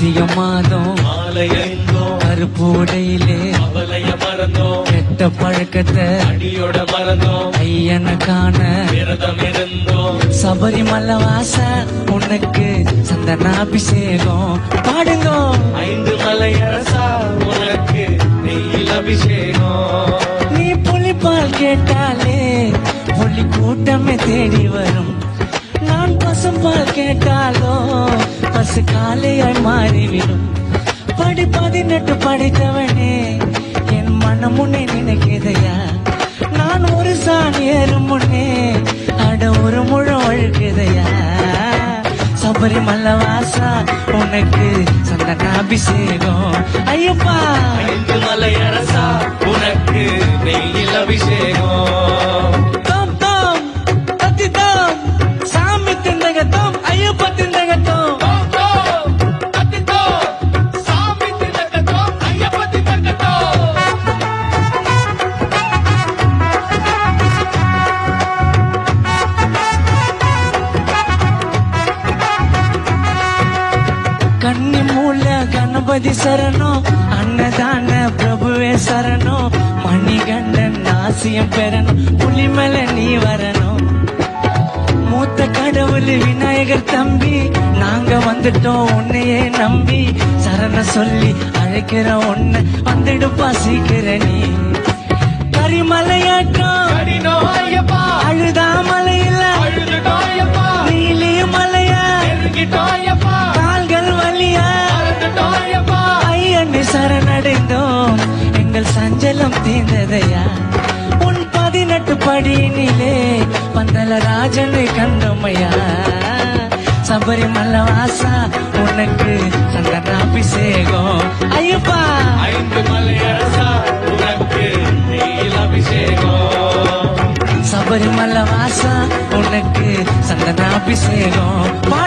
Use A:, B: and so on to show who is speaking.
A: கார்த்திகை மாதம்
B: மாலை அணிந்தோம்
A: கருப்பு உடையிலே
B: அவளைய மறந்தோம்
A: கெட்ட பழக்கத்தை
B: அடியோட மறந்தோம்
A: ஐயனை காண
B: விரதம் இருந்தோம்
A: சபரிமலை வாச உனக்கு சந்தனாபிஷேகம் பாடுங்க
B: ஐந்து மலை அரசா உனக்கு நெய்யில் அபிஷேகம்
A: நீ புலிப்பால் கேட்டாலே புலி கூட்டமே தேடி வரும் நான் பசும்பால் கேட்டாலோ பசு காலையாய் மாறிவிடும் படி பதினெட்டு படித்தவனே என் மனம் முன்னே நினைக்குதையா நான் ஒரு சாணி ஏறும் முன்னே அட ஒரு முழம் அழுக்குதையா சபரிமலை வாசா உனக்கு சந்தனாபிஷேகம் ஐயப்பா
B: ஐந்து மலை அரசா உனக்கு நெய்யில் அபிஷேகம்
A: தோம் தோம் தத்தி தோம் சாமி திண்டகத்தோம் ஐயப்ப திண்டகத்தோம்
B: சாமி தினக்கத்தோ ஐயப்ப தினக்கத்தோ
A: கன்னி மூல கணபதி சரணம் அன்னதான பிரபுவே சரணம் மணிகண்டன் நாசியம் பெறணும் புலிமலை நீ வரணும் மூத்த கடவுள் விநாயகர் தம்பி நாங்க வந்துட்டோம் உன்னையே நம்பி சரண சொல்லி அழைக்கிற உன்னை வந்துடுப்பா சீக்கிர நீ கரிமலையாட்டம்
B: அடினோ ஐயப்பா
A: அழுதா மலையில
B: அழுதுட்டோ ஐயப்பா
A: நீலி மலையா
B: நெருங்கிட்டோ ஐயப்பா
A: கால்கள் வலியா
B: மறந்துட்டோ ஐயப்பா
A: ஐயனை சரணடைந்தோம் எங்கள் சஞ்சலம் தீர்ந்ததையா உன் பதினெட்டு படியினிலே பந்தல ராஜனை கண்டோமையா சபரிமலை வாசா உனக்கு சந்தனாபிஷேகம் ஐயப்பா
B: ஐந்து மலை அரசா உனக்கு நெய்யில் அபிஷேகம்
A: சபரிமலை வாசா உனக்கு சந்தனாபிஷேகம்